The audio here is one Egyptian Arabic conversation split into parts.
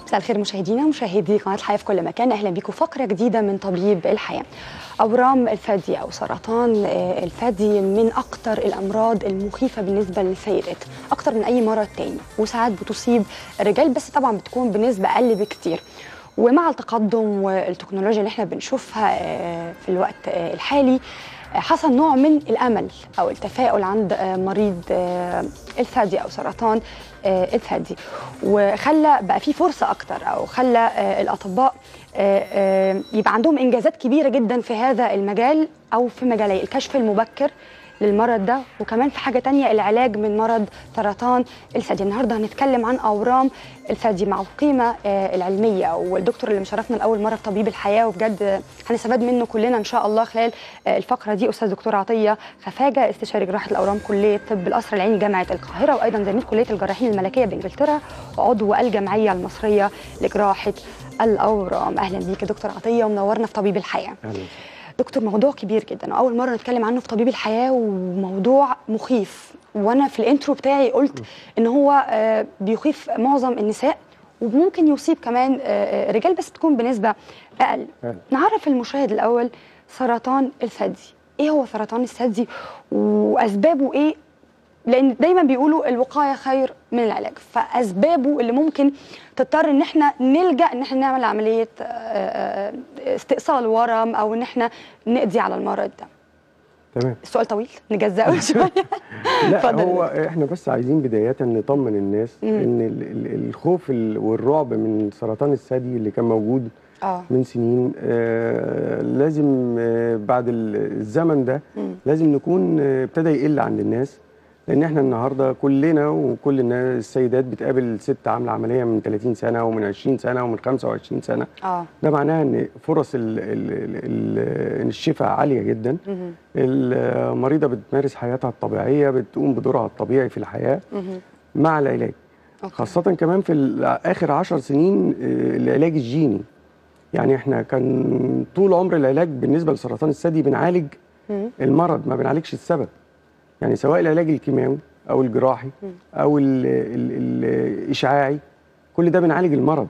مساء الخير مشاهدينا ومشاهدي قناه الحياه في كل مكان اهلا بيكم فقره جديده من طبيب الحياه اورام الثدي او سرطان آه، الثدي من اكثر الامراض المخيفه بالنسبه للسيدات اكثر من اي مرض تاني وساعات بتصيب الرجال بس طبعا بتكون بنسبه اقل بكتير ومع التقدم والتكنولوجيا اللي احنا بنشوفها آه، في الوقت آه، الحالي آه، حصل نوع من الامل او التفاؤل عند آه، مريض آه، الثدي او سرطان آه، الثدي وخلى بقى في فرصه اكتر او خلى آه، الاطباء آه، آه، يبقى عندهم انجازات كبيره جدا في هذا المجال او في مجالي الكشف المبكر للمرض ده وكمان في حاجه تانية العلاج من مرض سرطان الثدي النهارده هنتكلم عن اورام الثدي مع القيمه آه، العلميه والدكتور اللي مشرفنا لاول مره في طبيب الحياه وبجد آه، هنستفاد منه كلنا ان شاء الله خلال آه، الفقره دي استاذ دكتور عطيه خفاجه استشاري جراحه الاورام كليه طب القصر العيني جامعه القاهره وايضا زميل كليه الجراحين الملكيه بانجلترا وعضو الجمعيه المصريه لجراحه الاورام اهلا بيك يا دكتور عطيه ومنورنا في طبيب الحياه اهلا دكتور موضوع كبير جدا واول مره نتكلم عنه في طبيب الحياه وموضوع مخيف وانا في الانترو بتاعي قلت ان هو آه، بيخيف معظم النساء وممكن يصيب كمان آه، آه، رجال بس تكون بنسبه اقل فعلا. نعرف المشاهد الاول سرطان الثدي ايه هو سرطان الثدي واسبابه ايه لان دايما بيقولوا الوقايه خير من العلاج فاسبابه اللي ممكن تضطر ان احنا نلجا ان احنا نعمل عمليه آه، آه، استئصال ورم او ان احنا نقضي على المرض ده تمام السؤال طويل نجزأه شويه لا اتفضل هو يا احنا بس عايزين بدايه نطمن الناس مم. ان ال- ال- الخوف ال- والرعب من سرطان الثدي اللي كان موجود اه من سنين آه لازم آه بعد ال- الزمن ده مم. لازم نكون آه، ابتدى يقل عند الناس لان احنا النهارده كلنا وكل الناس السيدات بتقابل ست عامله عمليه من 30 سنه ومن 20 سنه ومن 25 سنه اه ده معناه ان فرص ال- ال- ال- ال- الشفاء عاليه جدا مهم. المريضه بتمارس حياتها الطبيعيه بتقوم بدورها الطبيعي في الحياه مهم. مع العلاج أوكي. خاصه كمان في ال- اخر عشر سنين آه، العلاج الجيني يعني احنا كان طول عمر العلاج بالنسبه لسرطان الثدي بنعالج مم. المرض ما بنعالجش السبب يعني سواء العلاج الكيماوي او الجراحي او ال ال ال الاشعاعي كل ده بنعالج المرض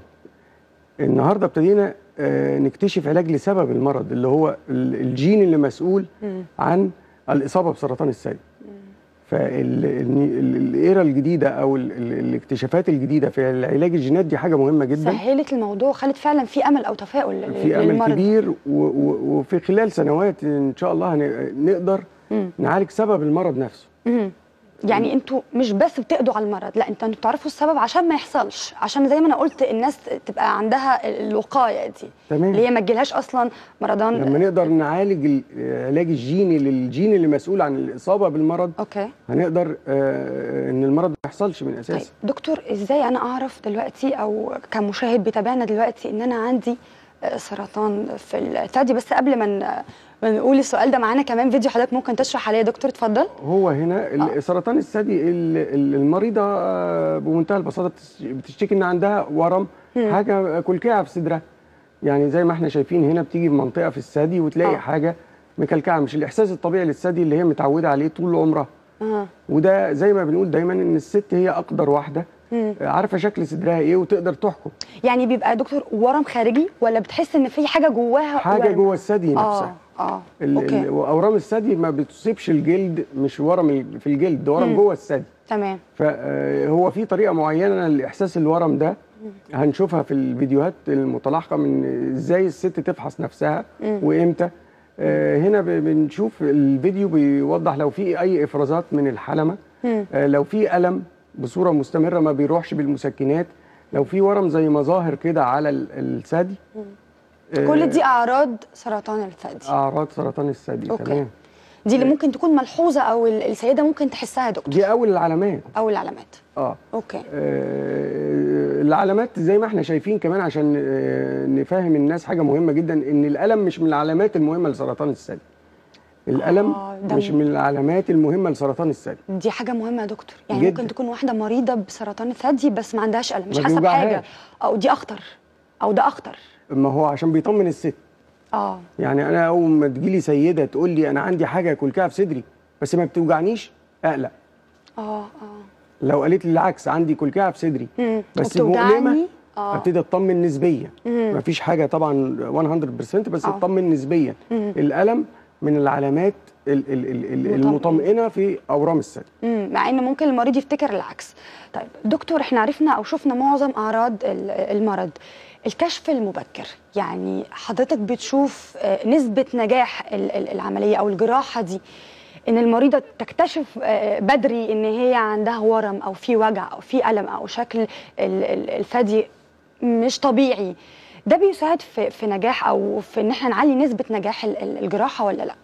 النهارده ابتدينا آه، نكتشف علاج لسبب المرض اللي هو ال- الجين اللي مسؤول مم. عن الاصابه بسرطان الثدي فالايرا الجديده او ال- ال- الاكتشافات الجديده في العلاج الجينات دي حاجه مهمه جدا سهلت الموضوع وخلت فعلا في امل او تفاؤل لل- في امل للمرض كبير و- و- وفي خلال سنوات ان شاء الله هن- نقدر مم. نعالج سبب المرض نفسه مهم. يعني انتوا مش بس بتقضوا على المرض لا انتوا انتوا بتعرفوا السبب عشان ما يحصلش عشان زي ما انا قلت الناس تبقى عندها الوقايه دي تمام. اللي هي ما تجيلهاش اصلا مرضان لما نقدر نعالج العلاج الجيني للجين اللي مسؤول عن الاصابه بالمرض اوكي هنقدر آه، ان المرض ما يحصلش من طيب اساسه دكتور ازاي انا اعرف دلوقتي او كمشاهد بيتابعنا دلوقتي ان انا عندي آه، سرطان في الثدي بس قبل ما ن- ما نقول السؤال ده معانا كمان فيديو حضرتك ممكن تشرح عليه يا دكتور اتفضل هو هنا ال- آه. سرطان الثدي ال- ال- المريضه آه، بمنتهى البساطه بتش- بتشتكي ان عندها ورم مم. حاجه كلكعه في صدرها يعني زي ما احنا شايفين هنا بتيجي بمنطقه في الثدي وتلاقي آه. حاجه مكلكعه مش الاحساس الطبيعي للثدي اللي هي متعوده عليه طول عمرها اه وده زي ما بنقول دايما ان الست هي اقدر واحده مم. آه، عارفه شكل صدرها ايه وتقدر تحكم يعني بيبقى يا دكتور ورم خارجي ولا بتحس ان في حاجه جواها حاجه ورم؟ جوه الثدي اه نفسها اه ال- ال- اوكي واورام الثدي ما بتصيبش الجلد مش ورم ال- في الجلد ده ورم مم. جوه الثدي تمام فهو في طريقه معينه لاحساس الورم ده هنشوفها في الفيديوهات المتلاحقه من ازاي الست تفحص نفسها مم. وامتى آه، هنا ب- بنشوف الفيديو بيوضح لو في اي افرازات من الحلمه مم. آه، لو في الم بصوره مستمره ما بيروحش بالمسكنات لو في ورم زي مظاهر كده على ال- الثدي آه، كل دي اعراض سرطان الثدي اعراض سرطان الثدي أوكي. تمام دي اللي ممكن تكون ملحوظه او ال- السيده ممكن تحسها يا دكتور دي اول العلامات او العلامات اه اوكي آه، العلامات زي ما احنا شايفين كمان عشان آه، نفهم الناس حاجه مهمه جدا ان الالم مش من العلامات المهمه لسرطان الثدي الالم آه، ده مش م- من العلامات المهمه لسرطان الثدي دي حاجه مهمه يا دكتور يعني جداً. ممكن تكون واحده مريضه بسرطان الثدي بس ما عندهاش الم مش ما حاسه بحاجه بيوجعهاش. او دي اخطر او ده اخطر ما هو عشان بيطمن الست اه يعني انا اول ما تجيلي سيده تقول لي انا عندي حاجه كلكعه في صدري بس ما بتوجعنيش اقلق اه اه لو قالت لي العكس عندي كلكعه في صدري مم. بس وبتوجعني؟ مؤلمه آه. ابتدي اطمن نسبيا مم. مفيش حاجه طبعا 100% بس آه. اطمن نسبيا مم. الالم من العلامات ال- ال- ال- ال- مطمئن. المطمئنه في اورام الثدي مم، مع ان ممكن المريض يفتكر العكس طيب دكتور احنا عرفنا او شفنا معظم اعراض ال- المرض الكشف المبكر يعني حضرتك بتشوف آه، نسبة نجاح ال- ال- العملية او الجراحة دي ان المريضة تكتشف آه، بدري ان هي عندها ورم او في وجع او في الم او شكل ال- ال- الثدي مش طبيعي ده بيساعد في في نجاح او في ان احنا نعلي نسبة نجاح ال- ال- الجراحة ولا لا؟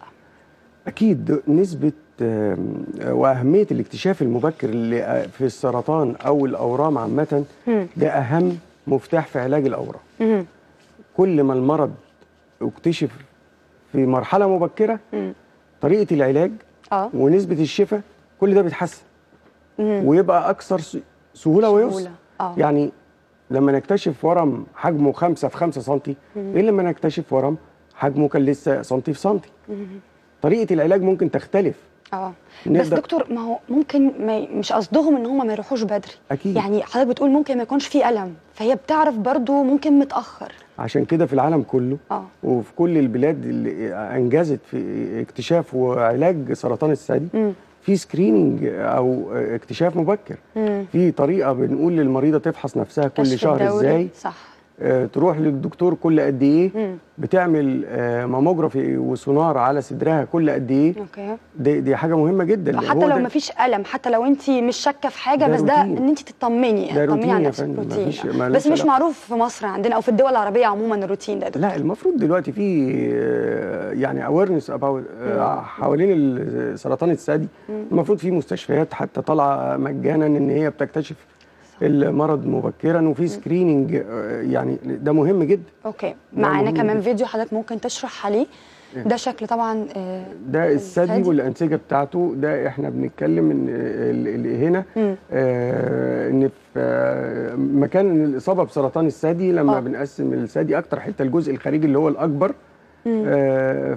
اكيد نسبه آم، واهميه الاكتشاف المبكر اللي آه، في السرطان او الاورام عامه مم. ده اهم مفتاح في علاج الاورام مم. كل ما المرض اكتشف في مرحله مبكره مم. طريقه العلاج اه ونسبه الشفاء كل ده بيتحسن مم. ويبقى اكثر س- سهوله ويسر سهولة. اه يعني لما نكتشف ورم حجمه 5 في 5 سم ايه لما نكتشف ورم حجمه كان لسه سنتي في سنتي طريقه العلاج ممكن تختلف اه بس نقدر- دكتور ما هو ممكن ما ي- مش قصدهم ان هم ما يروحوش بدري أكيد. يعني حضرتك بتقول ممكن ما يكونش فيه الم فهي بتعرف برضو ممكن متاخر عشان كده في العالم كله اه وفي كل البلاد اللي انجزت في اكتشاف وعلاج سرطان الثدي امم في سكريننج او اكتشاف مبكر امم في طريقه بنقول للمريضه تفحص نفسها كل كشف شهر الدوري. ازاي صح آه، تروح للدكتور كل قد ايه امم بتعمل آه، ماموجرافي وسونار على صدرها كل قد ايه اوكي دي, دي حاجه مهمه جدا حتى هو لو ده- ما فيش الم حتى لو انت مش شاكه في حاجه ده بس ده روتين. ان انت تطمني ده تطمني روتين على يا نفسك فندم، روتين مفيش- آه. مالوش بس مش علاقة. معروف في مصر عندنا او في الدول العربيه عموما الروتين ده يا دكتور. لا المفروض دلوقتي في آه، يعني اويرنس اباوت حوالين ال- سرطان الثدي المفروض في مستشفيات حتى طالعه مجانا ان هي بتكتشف المرض مبكرا وفي سكريننج يعني ده مهم جدا اوكي ده معانا مهم كمان جدا. فيديو حضرتك ممكن تشرح عليه ده شكل طبعا آه، ده الثدي الثدي. والانسجه بتاعته ده احنا بنتكلم ان ال- ال- هنا مم. آه ان في آه مكان الاصابه بسرطان الثدي لما آه. بنقسم الثدي اكتر حته الجزء الخارجي اللي هو الاكبر مم. آه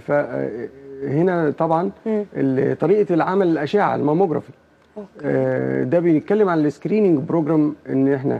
فهنا طبعا مم. ال- طريقه العمل الاشعه الماموجرافي اوكي آه ده بنتكلم عن السكريننج بروجرام ان احنا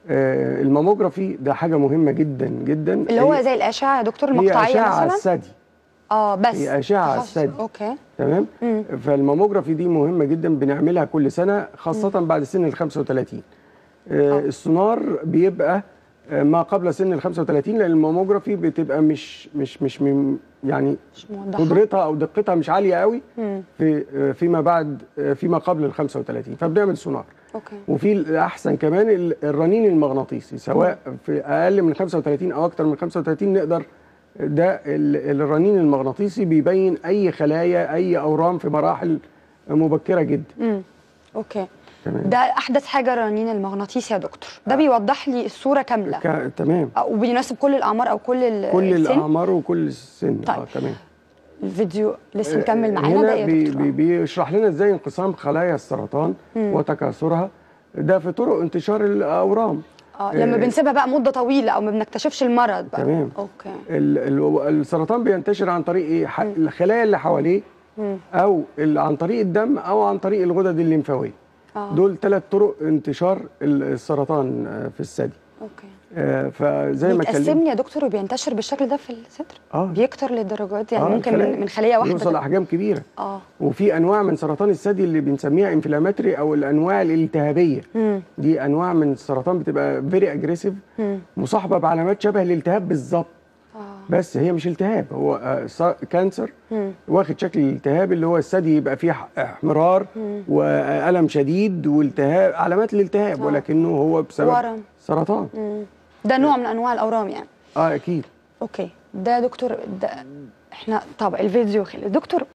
آه الماموجرافي ده حاجه مهمه جدا جدا اللي هو هي- زي الاشعه يا دكتور هي المقطعيه اشعه على مثلا الثدي اه بس هي أشعة على تخصص. الثدي. اوكي تمام مم. فالماموجرافي دي مهمه جدا بنعملها كل سنه خاصه بعد سن ال 35 آه آه. السونار بيبقى آه، ما قبل سن ال 35 لان الماموجرافي بتبقى مش مش مش من يعني مش موضحه قدرتها او دقتها مش عاليه قوي مم. في آه، فيما بعد آه، فيما قبل ال 35 فبنعمل سونار اوكي وفي الاحسن كمان ال- الرنين المغناطيسي سواء في اقل من 35 او اكتر من 35 نقدر ده ال- الرنين المغناطيسي بيبين اي خلايا اي اورام في مراحل مبكره جدا امم اوكي تمام ده احدث حاجه الرنين المغناطيسي يا دكتور ده بيوضح لي الصوره كامله ك... تمام أو- وبيناسب كل الاعمار او كل ال- كل السن الاعمار وكل السن طيب. اه تمام الفيديو لسه مكمل معانا هنا ده يا بي دكتور بي بيشرح لنا ازاي انقسام خلايا السرطان مم. وتكاثرها ده في طرق انتشار الاورام اه لما آه، بنسيبها بقى مده طويله او ما بنكتشفش المرض بقى تمام. اوكي ال- ال- السرطان بينتشر عن طريق ايه ح- الخلايا اللي حواليه مم. او ال- عن طريق الدم او عن طريق الغدد الليمفاويه اه دول ثلاث طرق انتشار ال- السرطان آه، في الثدي اوكي آه، فزي ما اتكلمت بيتقسم يا دكتور وبينتشر بالشكل ده في الصدر اه بيكتر للدرجات يعني آه، ممكن الخلايا. من, من خليه واحده يوصل ده. احجام كبيره اه وفي انواع من سرطان الثدي اللي بنسميها انفلاماتري او الانواع الالتهابيه امم دي انواع من السرطان بتبقى فيري اجريسيف امم مصاحبه بعلامات شبه الالتهاب بالظبط اه بس هي مش التهاب هو آه، ص- كانسر مم. واخد شكل الالتهاب اللي هو الثدي يبقى فيه ح- احمرار مم. والم شديد والتهاب علامات الالتهاب آه. ولكنه هو بسبب ورم سرطان مم. ده نوع من انواع الاورام يعني اه اكيد اوكي ده يا دكتور ده احنا طب الفيديو خلص دكتور